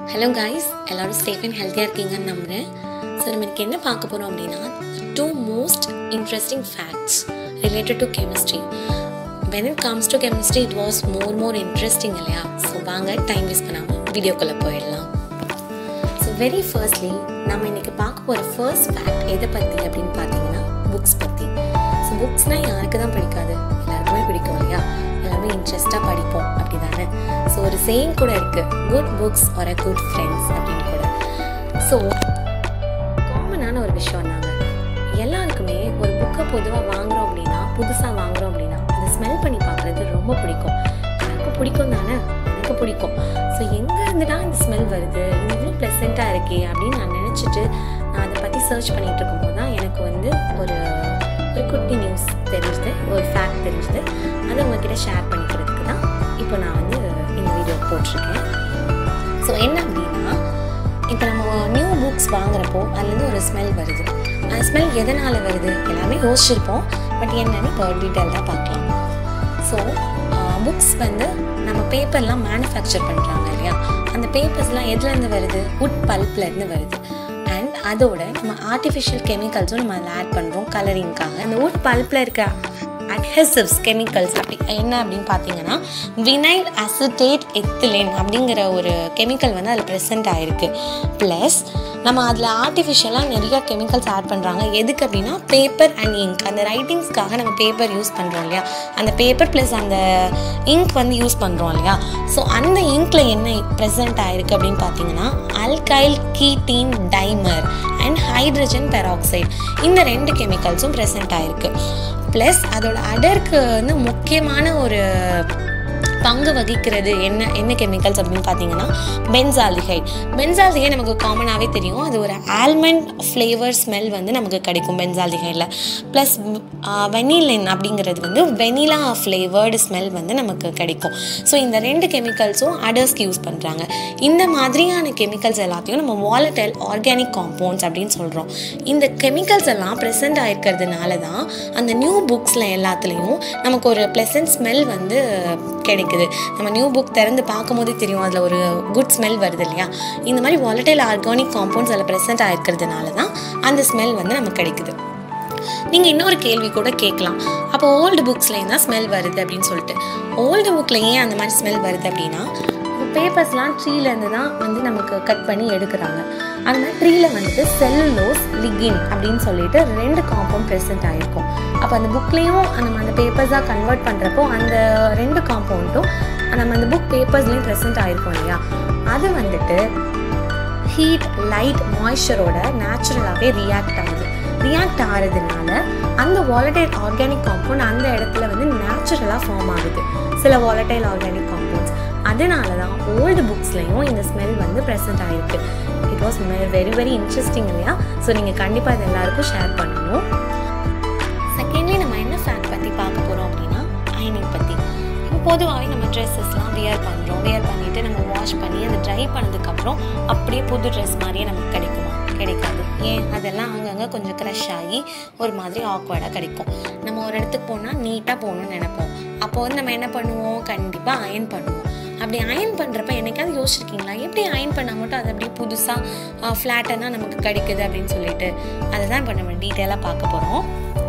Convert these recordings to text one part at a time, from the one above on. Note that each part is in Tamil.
ஹலோ கைஸ் எல்லாரும் சேஃப் அண்ட் ஹெல்த்தியாக இருக்கீங்கன்னு நம்புகிறேன் ஸோ நம்ம இன்னைக்கு என்ன பார்க்க போகிறோம் அப்படின்னா two most interesting facts related to chemistry when it comes to chemistry it was more more interesting இல்லையா ஸோ வாங்க டைம் வேஸ்ட் பண்ணாமல் வீடியோக்குள்ளே போயிடலாம் ஸோ வெரி ஃபர்ஸ்ட்லி நம்ம இன்னைக்கு பார்க்க போகிற ஃபர்ஸ்ட் ஃபேக்ட் எதை பற்றி அப்படின்னு பார்த்தீங்கன்னா புக்ஸ் பற்றி ஸோ புக்ஸ்னால் யாருக்கு தான் பிடிக்காது எல்லாருக்குமே பிடிக்கும் இல்லையா எல்லாமே இன்ட்ரெஸ்ட்டாக படிப்போம் அப்படி தானே ஸோ ஒரு சேயிங் கூட இருக்குது good books are a good friends அப்படின்னு கூட ஸோ காமனான ஒரு விஷயம் தாங்க எல்லாருக்குமே ஒரு புக்கை பொதுவாக வாங்குறோம் அப்படின்னா புதுசாக வாங்குறோம் அப்படின்னா அதை ஸ்மெல் பண்ணி பார்க்குறது ரொம்ப பிடிக்கும் எனக்கு பிடிக்கும் தானே எனக்கு பிடிக்கும் ஸோ எங்கே இருந்துடா இந்த ஸ்மெல் வருது இது இவ்வளோ ப்ளசண்ட்டாக இருக்கே அப்படின்னு நான் நினச்சிட்டு நான் அதை பற்றி சர்ச் பண்ணிகிட்டு இருக்கும்போது தான் எனக்கு வந்து ஒரு ஒரு குட்டி நியூஸ் தெரிஞ்சுது ஒரு ஃபேக்ட் தெரிஞ்சுது அதை உங்ககிட்ட ஷேர் பண்ணிக்கிறதுக்கு தான் இப்போ நான் வந்து இந்த வீடியோ போட்டிருக்கேன் ஸோ என்ன அப்படின்னா இப்போ நம்ம நியூ புக்ஸ் வாங்குறப்போ அதுலேருந்து ஒரு ஸ்மெல் வருது அந்த ஸ்மெல் எதனால் வருது எல்லாமே யோசிச்சிருப்போம் பட் என்னன்னு இப்போ டீட்டெயில்டாக பார்க்கலாம் ஸோ புக்ஸ் வந்து நம்ம பேப்பர்லாம் மேனுஃபேக்சர் பண்ணுறாங்க இல்லையா அந்த பேப்பர்ஸ்லாம் எதுலேருந்து வருது உட் பல்ப்லேருந்து வருது அண்ட் அதோட நம்ம ஆர்டிஃபிஷியல் கெமிக்கல்ஸும் நம்ம அதில் ஆட் பண்ணுறோம் கலரிங்காக அந்த உட் பல்ப்பில் இருக்க அட்ஹெசிவ்ஸ் கெமிக்கல்ஸ் அப்படி என்ன அப்படின்னு பார்த்தீங்கன்னா வினைல் அசிட்டேட் எத்திலின் அப்படிங்கிற ஒரு கெமிக்கல் வந்து அதில் ப்ரெசென்ட் ஆகிருக்கு ப்ளஸ் நம்ம அதில் ஆர்டிஃபிஷியலாக நிறைய கெமிக்கல்ஸ் ஆட் பண்ணுறாங்க எதுக்கு அப்படின்னா பேப்பர் அண்ட் இங்க் அந்த ரைட்டிங்ஸ்க்காக நம்ம பேப்பர் யூஸ் பண்ணுறோம் இல்லையா அந்த பேப்பர் ப்ளஸ் அந்த இங்க் வந்து யூஸ் பண்ணுறோம் இல்லையா ஸோ அந்த இங்க்கில் என்ன ப்ரெசென்ட் ஆகிருக்கு அப்படின்னு பார்த்தீங்கன்னா alkyl ketene dimer and hydrogen peroxide இந்த ரெண்டு கெமிக்கல்ஸும் ப்ரெசென்ட் ஆகிருக்கு ப்ளஸ் அதோட அடருக்கு வந்து முக்கியமான ஒரு பங்கு வகிக்கிறது என்ன என்ன கெமிக்கல்ஸ் அப்படின்னு பார்த்தீங்கன்னா பென்சால்டிஹைட் பென்சால்டிஹைட் நமக்கு காமனாகவே தெரியும் அது ஒரு ஆல்மண்ட் ஃப்ளேவர் ஸ்மெல் வந்து நமக்கு கிடைக்கும் பென்சால்டிஹைடில் ப்ளஸ் வெனிலின் அப்படிங்கிறது வந்து வெனிலா ஃப்ளேவர்டு ஸ்மெல் வந்து நமக்கு கிடைக்கும் ஸோ இந்த ரெண்டு கெமிக்கல்ஸும் அடர்ஸ்க்கு யூஸ் பண்ணுறாங்க இந்த மாதிரியான கெமிக்கல்ஸ் எல்லாத்தையும் நம்ம வாலட்டைல் ஆர்கானிக் காம்பவுண்ட்ஸ் அப்படின்னு சொல்கிறோம் இந்த கெமிக்கல்ஸ் எல்லாம் ப்ரெசென்ட் ஆகிருக்கிறதுனால தான் அந்த நியூ புக்ஸில் எல்லாத்துலேயும் நமக்கு ஒரு ப்ளசன்ட் ஸ்மெல் வந்து கிடைக்குது நம்ம நியூ புக் திறந்து பார்க்கும்போதே தெரியும் அதில் ஒரு குட் ஸ்மெல் வருது இல்லையா இந்த மாதிரி வாலட்டைல் ஆர்கானிக் காம்பவுண்ட்ஸ் அதில் ப்ரெசென்ட் ஆகிருக்கிறதுனால தான் அந்த ஸ்மெல் வந்து நமக்கு கிடைக்குது நீங்கள் இன்னொரு கேள்வி கூட கேட்கலாம் அப்போ ஓல்டு புக்ஸ்லேயும் தான் ஸ்மெல் வருது அப்படின்னு சொல்லிட்டு ஓல்டு புக்கில் ஏன் அந்த மாதிரி ஸ்மெல் வருது அப்படின்னா பேப்பர்ஸ்லாம் ட்ரீலேருந்து தான் வந்து நமக்கு கட் பண்ணி எடுக்கிறாங்க அந்த மாதிரி ட்ரீயில் வந்துட்டு செல்லுலோஸ் லிகின் அப்படின்னு சொல்லிட்டு ரெண்டு காம்பவுண்ட் ப்ரெசென்ட் ஆகிருக்கும் அப்போ அந்த புக்லேயும் நம்ம அந்த பேப்பர்ஸாக கன்வெர்ட் பண்ணுறப்போ அந்த ரெண்டு காம்பவுண்டும் நம்ம அந்த புக் பேப்பர்ஸ்லேயும் ப்ரெசென்ட் ஆகிருக்கும் இல்லையா அது வந்துட்டு ஹீட் லைட் மாய்ஸ்சரோட நேச்சுரலாகவே ரியாக்ட் ஆகுது ரியாக்ட் ஆகிறதுனால அந்த வாலடைல் ஆர்கானிக் காம்பவுண்ட் அந்த இடத்துல வந்து நேச்சுரலாக ஃபார்ம் ஆகுது சில வாலடைல் ஆர்கானிக் காம்பவுண்ட்ஸ் அதனால தான் ஓல்டு புக்ஸ்லையும் இந்த ஸ்மெல் வந்து ப்ரெசென்ட் ஆகிருக்கு it was very very interesting இல்லையா ஸோ நீங்கள் கண்டிப்பாக இது எல்லாருக்கும் ஷேர் பண்ணணும் செகண்ட்லி நம்ம என்ன ஃபேக்ட் பற்றி பார்க்க போகிறோம் அப்படின்னா அயனிங் பற்றி இப்போ பொதுவாகவே நம்ம ட்ரெஸ்ஸஸ்லாம் வியர் பண்ணுறோம் வியர் பண்ணிவிட்டு நம்ம வாஷ் பண்ணி அதை ட்ரை பண்ணதுக்கப்புறம் அப்படியே புது ட்ரெஸ் மாதிரியே நமக்கு கிடைக்குமா கிடைக்காது ஏன் அதெல்லாம் அங்கங்கே கொஞ்சம் க்ரஷ் ஆகி ஒரு மாதிரி ஆக்வர்டாக கிடைக்கும் நம்ம ஒரு இடத்துக்கு போனால் நீட்டாக போகணும்னு நினைப்போம் அப்போ வந்து நம்ம என்ன பண்ணுவோம் கண்டிப்பாக அயன் பண்ணுவோம் அப்படி அயன் பண்ணுறப்ப என்னைக்காவது யோசிச்சிருக்கீங்களா எப்படி அயன் பண்ணால் மட்டும் அது அப்படியே புதுசாக ஃப்ளாட்டனாக நமக்கு கிடைக்குது அப்படின்னு சொல்லிட்டு அதை தான் இப்போ நம்ம டீட்டெயிலாக பார்க்க போகிறோம்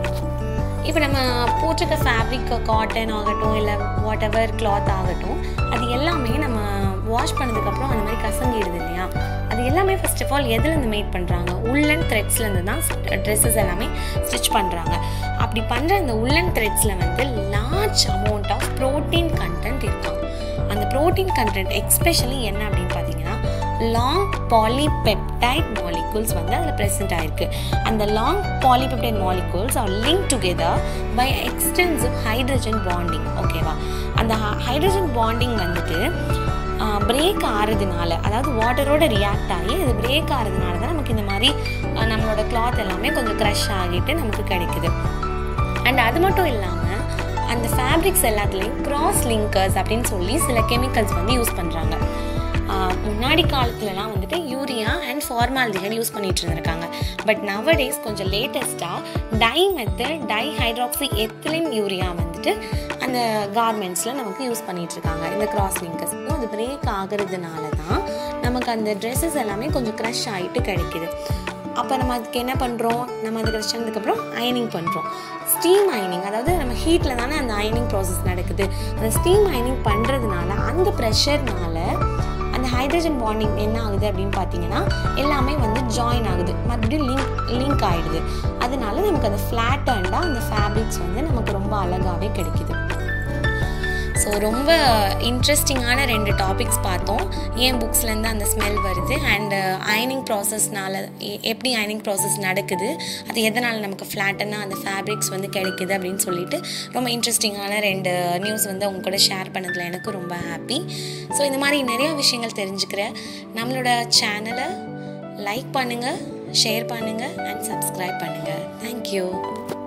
இப்போ நம்ம போட்டிருக்க ஃபேப்ரிக் காட்டன் ஆகட்டும் இல்லை வாட் எவர் கிளாத் ஆகட்டும் அது எல்லாமே நம்ம வாஷ் பண்ணதுக்கப்புறம் அந்த மாதிரி கசங்கிடுது இல்லையா அது எல்லாமே ஃபர்ஸ்ட் ஆஃப் ஆல் எதுலேருந்து மேட் பண்ணுறாங்க உள்ளன் த்ரெட்ஸ்லேருந்து தான் ட்ரெஸ்ஸஸ் எல்லாமே ஸ்டிச் பண்ணுறாங்க அப்படி பண்ணுற அந்த உள்ளன் த்ரெட்ஸில் வந்து large amount of protein content இருக்கும் அந்த ப்ரோட்டீன் கண்டென்ட் எக்ஸ்பெஷலி என்ன அப்படின்னு பார்த்தீங்கன்னா லாங் பாலிபெப்டைட் மாலிகூல்ஸ் வந்து அதில் ப்ரெசென்ட் ஆயிருக்கு அந்த long polypeptide molecules are link together by extensive hydrogen bonding ஓகேவா அந்த ஹைட்ரஜன் பாண்டிங் வந்துட்டு பிரேக் ஆகிறதுனால அதாவது வாட்டரோட ரியாக்ட் ஆகி அது பிரேக் ஆகிறதுனால தான் நமக்கு இந்த மாதிரி நம்மளோட கிளாத் எல்லாமே கொஞ்சம் க்ரஷ் ஆகிட்டு நமக்கு கிடைக்குது அண்ட் அது மட்டும் இல்லாமல் அந்த ஃபேப்ரிக்ஸ் எல்லாத்துலேயும் க்ராஸ் லிங்கர்ஸ் அப்படின்னு சொல்லி சில கெமிக்கல்ஸ் வந்து யூஸ் பண்ணுறாங்க முன்னாடி காலத்துலலாம் வந்துட்டு யூரியா அண்ட் ஃபார்மால்டிஹைட் யூஸ் பண்ணிட்டு இருந்திருக்காங்க பட் நவ டேஸ் கொஞ்சம் லேட்டஸ்ட்டாக dye method dihydroxy ethylene urea வந்துட்டு அந்த கார்மெண்ட்ஸில் நமக்கு யூஸ் பண்ணிட்டு இருக்காங்க இந்த கிராஸ் லிங்கர்ஸ் அது பிரேக் ஆகிறதுனால தான் நமக்கு அந்த ட்ரெஸ்ஸஸ் எல்லாமே கொஞ்சம் க்ரஷ் ஆகிட்டு கிடைக்குது அப்போ நம்ம அதுக்கு என்ன பண்ணுறோம் நம்ம அது க்ரஷ் ஆனதுக்கப்புறம் அயனிங் பண்ணுறோம் ஸ்டீம் அயனிங் அதாவது நம்ம ஹீட்டில் தானே அந்த அயனிங் ப்ராசஸ் நடக்குது அந்த ஸ்டீம் அயனிங் பண்ணுறதுனால அந்த ப்ரெஷர்னால அந்த ஹைட்ரஜன் பாண்டிங் என்ன ஆகுது அப்படின்னு பார்த்தீங்கன்னா எல்லாமே வந்து ஜாயின் ஆகுது மறுபடியும் லிங்க் லிங்க் ஆகிடுது அதனால நமக்கு அந்த ஃப்ளாட் அண்டாக அந்த ஃபேப்ரிக்ஸ் வந்து நமக்கு ரொம்ப அழகாகவே கிடைக்குது ஸோ ரொம்ப இன்ட்ரெஸ்டிங்கான ரெண்டு டாபிக்ஸ் பார்த்தோம் ஏன் புக்ஸ்லேருந்து அந்த ஸ்மெல் வருது அண்டு அயனிங் ப்ராசஸ்னால எப்படி அயனிங் ப்ராசஸ் நடக்குது அது எதனால் நமக்கு ஃப்ளாட்டனாக அந்த ஃபேப்ரிக்ஸ் வந்து கிடைக்குது அப்படின்னு சொல்லிட்டு ரொம்ப இன்ட்ரெஸ்டிங்கான ரெண்டு நியூஸ் வந்து உங்க கூட ஷேர் பண்ணதில் எனக்கு ரொம்ப ஹாப்பி ஸோ இந்த மாதிரி நிறையா விஷயங்கள் தெரிஞ்சுக்கிற நம்மளோட சேனலை லைக் பண்ணுங்கள் ஷேர் பண்ணுங்கள் அண்ட் சப்ஸ்கிரைப் பண்ணுங்கள் தேங்க்யூ